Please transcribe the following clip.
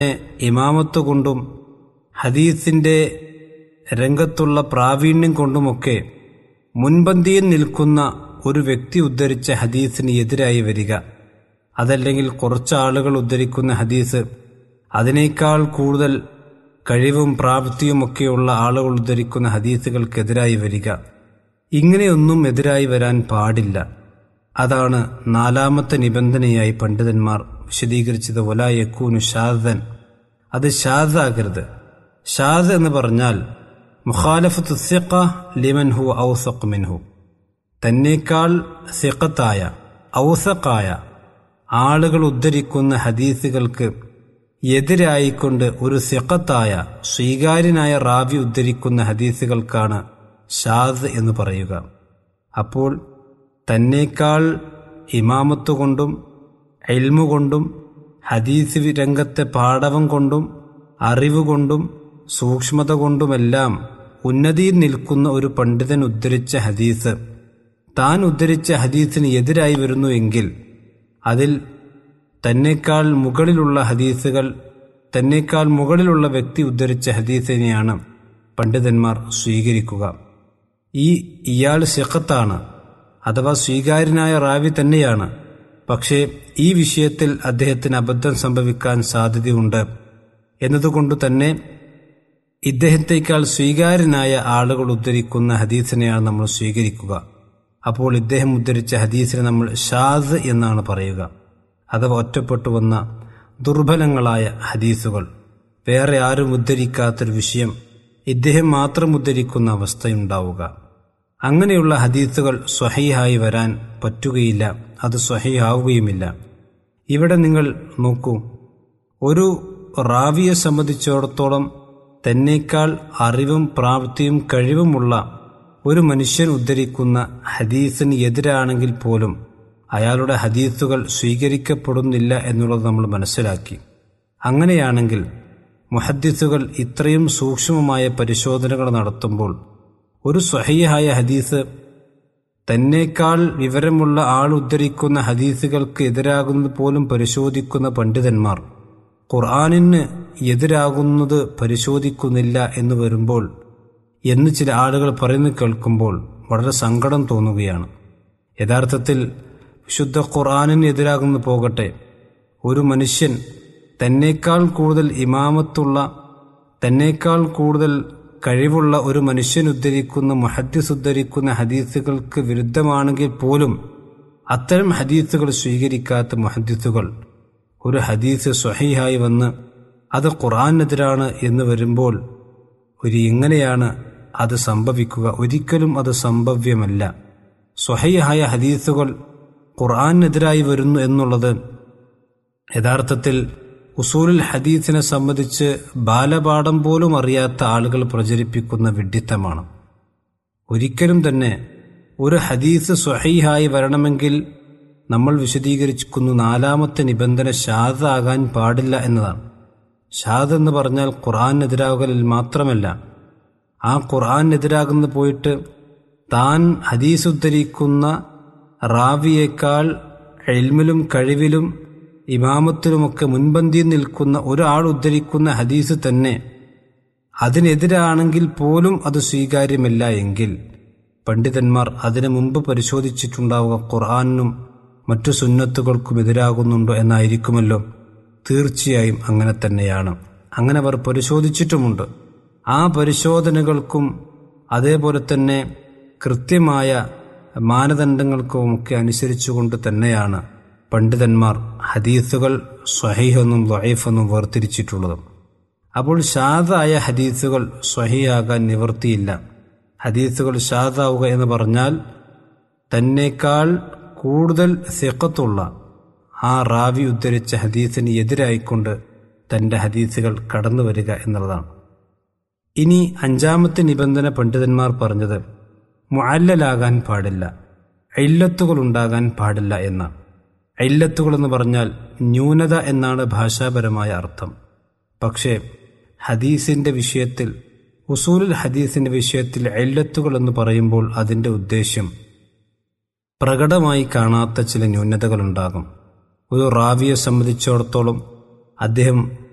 ഇമാമത്ത് കൊണ്ടും ഹദീസിന്റെ രംഗത്തുള്ള പ്രാവീണ്യം കൊണ്ടുമൊക്കെ മുൻപന്തിയിൽ നിൽക്കുന്ന ഒരു വ്യക്തി ഉദ്ധരിച്ച ഹദീസിന് എതിരായി വരിക അതല്ലെങ്കിൽ കുറച്ച് ആളുകൾ ഉദ്ധരിക്കുന്ന ഹദീസ് അതിനേക്കാൾ കൂടുതൽ കഴിവും പ്രാപ്തിയുമൊക്കെയുള്ള ആളുകൾ ഉദ്ധരിക്കുന്ന ഹദീസുകൾക്കെതിരായി വരിക ഇങ്ങനെയൊന്നും എതിരായി വരാൻ പാടില്ല അതാണ് നാലാമത്തെ നിബന്ധനയായി പണ്ഡിതന്മാർ വിശദീകരിച്ചത് ഒലായക്കൂനു ഷാദൻ അത് ഷാദാകരുത് ഷാദ് എന്ന് പറഞ്ഞാൽ മുഖാലഫത്ത് സിഖ ലിമൻ ഹു ഔസഖ് മിൻഹു തന്നേക്കാൾ സിഖത്തായ ഔസഖായ ആളുകൾ ഉദ്ധരിക്കുന്ന ഹദീസുകൾക്ക് എതിരായിക്കൊണ്ട് ഒരു സിഖത്തായ സ്വീകാര്യനായ റാവി ഉദ്ധരിക്കുന്ന ഹദീസുകൾക്കാണ് ഷാദ് എന്ന് പറയുക അപ്പോൾ തന്നേക്കാൾ ഇമാമത്ത് കൊണ്ടും എൽമു കൊണ്ടും ഹദീസ് രംഗത്തെ പാടവം കൊണ്ടും അറിവ് കൊണ്ടും സൂക്ഷ്മത കൊണ്ടുമെല്ലാം ഉന്നതിയിൽ നിൽക്കുന്ന ഒരു പണ്ഡിതൻ ഉദ്ധരിച്ച ഹദീസ് താൻ ഉദ്ധരിച്ച ഹദീസിന് എതിരായി വരുന്നു എങ്കിൽ അതിൽ തന്നേക്കാൾ മുകളിലുള്ള ഹദീസുകൾ തന്നേക്കാൾ മുകളിലുള്ള വ്യക്തി ഉദ്ധരിച്ച ഹദീസിനെയാണ് പണ്ഡിതന്മാർ സ്വീകരിക്കുക ഈ ഇയാൾ സിഖത്താണ് അഥവാ സ്വീകാര്യനായ റാവി തന്നെയാണ് പക്ഷേ ഈ വിഷയത്തിൽ അദ്ദേഹത്തിന് അബദ്ധം സംഭവിക്കാൻ സാധ്യതയുണ്ട് എന്നതുകൊണ്ട് തന്നെ ഇദ്ദേഹത്തേക്കാൾ സ്വീകാര്യനായ ആളുകൾ ഉദ്ധരിക്കുന്ന ഹദീസിനെയാണ് നമ്മൾ സ്വീകരിക്കുക അപ്പോൾ ഇദ്ദേഹം ഉദ്ധരിച്ച ഹദീസിനെ നമ്മൾ ഷാദ് എന്നാണ് പറയുക അഥവാ ഒറ്റപ്പെട്ടു വന്ന ദുർബലങ്ങളായ ഹദീസുകൾ വേറെ ആരും ഉദ്ധരിക്കാത്തൊരു വിഷയം ഇദ്ദേഹം മാത്രം ഉദ്ധരിക്കുന്ന അവസ്ഥയുണ്ടാവുക അങ്ങനെയുള്ള ഹദീസുകൾ സ്വഹീഹായി വരാൻ പറ്റുകയില്ല അത് സ്വഹീഹാവുകയുമില്ല ഇവിടെ നിങ്ങൾ നോക്കൂ ഒരു റാവിയെ സംബന്ധിച്ചിടത്തോളം തന്നേക്കാൾ അറിവും പ്രാപ്തിയും കഴിവുമുള്ള ഒരു മനുഷ്യൻ ഉദ്ധരിക്കുന്ന ഹദീസിന് എതിരാണെങ്കിൽ പോലും അയാളുടെ ഹദീസുകൾ സ്വീകരിക്കപ്പെടുന്നില്ല എന്നുള്ളത് നമ്മൾ മനസ്സിലാക്കി അങ്ങനെയാണെങ്കിൽ മുഹദ്ദിസുകൾ ഇത്രയും സൂക്ഷ്മമായ പരിശോധനകൾ നടത്തുമ്പോൾ ഒരു സ്വഹീഹായ ഹദീസ് തന്നേക്കാൾ വിവരമുള്ള ആൾ ഉദ്ധരിക്കുന്ന ഹദീസുകൾക്ക് എതിരാകുന്നത് പോലും പരിശോധിക്കുന്ന പണ്ഡിതന്മാർ ഖുർആാനിന് എതിരാകുന്നത് പരിശോധിക്കുന്നില്ല എന്ന് വരുമ്പോൾ എന്ന് ചില ആളുകൾ പറയുന്നത് കേൾക്കുമ്പോൾ വളരെ സങ്കടം തോന്നുകയാണ് യഥാർത്ഥത്തിൽ വിശുദ്ധ ഖുർആാനിന് എതിരാകുന്നു പോകട്ടെ ഒരു മനുഷ്യൻ തന്നേക്കാൾ കൂടുതൽ ഇമാമത്തുള്ള തന്നേക്കാൾ കൂടുതൽ കഴിവുള്ള ഒരു മനുഷ്യൻ ഉദ്ധരിക്കുന്ന മുഹദ്ദിസ് ഉദ്ധരിക്കുന്ന ഹദീസുകൾക്ക് വിരുദ്ധമാണെങ്കിൽ പോലും അത്തരം ഹദീസുകൾ സ്വീകരിക്കാത്ത മുഹദ്ദിസുകൾ ഒരു ഹദീസ് സ്വഹീഹായി വന്ന് അത് ഖുർആാനെതിരാണ് എന്ന് വരുമ്പോൾ ഒരു എങ്ങനെയാണ് അത് സംഭവിക്കുക ഒരിക്കലും അത് സംഭവ്യമല്ല സ്വഹീഹായ ഹദീസുകൾ ഖുർആാനെതിരായി വരുന്നു എന്നുള്ളത് യഥാർത്ഥത്തിൽ ഉസൂലുൽ ഹദീസിനെ സംബന്ധിച്ച് ബാലപാഠം പോലും അറിയാത്ത ആളുകൾ പ്രചരിപ്പിക്കുന്ന വിഡ്ഢിത്തമാണ് ഒരിക്കലും തന്നെ ഒരു ഹദീസ് സ്വഹീഹായി വരണമെങ്കിൽ നമ്മൾ വിശദീകരിക്കുന്നു നാലാമത്തെ നിബന്ധന ഷാദ് ആകാൻ പാടില്ല എന്നതാണ് ഷാദ് എന്ന് പറഞ്ഞാൽ ഖുർആാനെതിരാകലിൽ മാത്രമല്ല ആ ഖുർആാനെതിരാകുന്ന പോയിട്ട് താൻ ഹദീസ് ഉദ്ധരിക്കുന്ന റാവിയേക്കാൾ എൽമിലും കഴിവിലും ഇമാമത്തിലുമൊക്കെ മുൻപന്തിയിൽ നിൽക്കുന്ന ഒരാൾ ഉദ്ധരിക്കുന്ന ഹദീസ് തന്നെ അതിനെതിരാണെങ്കിൽ പോലും അത് സ്വീകാര്യമല്ല എങ്കിൽ പണ്ഡിതന്മാർ അതിനു മുമ്പ് പരിശോധിച്ചിട്ടുണ്ടാവുക ഖുർആാനിനും മറ്റു സുന്നത്തുകൾക്കും എതിരാകുന്നുണ്ടോ എന്നായിരിക്കുമല്ലോ തീർച്ചയായും അങ്ങനെ തന്നെയാണ് അങ്ങനെ അവർ പരിശോധിച്ചിട്ടുമുണ്ട് ആ പരിശോധനകൾക്കും അതേപോലെ തന്നെ കൃത്യമായ മാനദണ്ഡങ്ങൾക്കുമൊക്കെ അനുസരിച്ചുകൊണ്ട് തന്നെയാണ് പണ്ഡിതന്മാർ ഹദീസുകൾ സ്വഹീഹെന്നും ലൊഹീഫെന്നും വേർതിരിച്ചിട്ടുള്ളത് അപ്പോൾ ഷാദായ ഹദീസുകൾ സ്വഹിയാകാൻ നിവൃത്തിയില്ല ഹദീസുകൾ ഷാദാവുക എന്ന് പറഞ്ഞാൽ തന്നേക്കാൾ കൂടുതൽ സിഖത്തുള്ള ആ റാവി ഉദ്ധരിച്ച ഹദീസിന് എതിരായിക്കൊണ്ട് തന്റെ ഹദീസുകൾ കടന്നു വരിക എന്നുള്ളതാണ് ഇനി അഞ്ചാമത്തെ നിബന്ധന പണ്ഡിതന്മാർ പറഞ്ഞത് മുഅല്ലലാകാൻ പാടില്ല ഐല്ലത്തുകൾ ഉണ്ടാകാൻ പാടില്ല എന്നാണ് ഐല്ലത്തുകൾ എന്ന് പറഞ്ഞാൽ ന്യൂനത എന്നാണ് ഭാഷാപരമായ അർത്ഥം പക്ഷേ ഹദീസിന്റെ വിഷയത്തിൽ ഉസൂലുൽ ഹദീസിന്റെ വിഷയത്തിൽ ഐല്ലത്തുകൾ എന്ന് പറയുമ്പോൾ അതിന്റെ ഉദ്ദേശ്യം പ്രകടമായി കാണാത്ത ചില ന്യൂനതകളുണ്ടാകും ഒരു റാവിയെ സംബന്ധിച്ചിടത്തോളം അദ്ദേഹം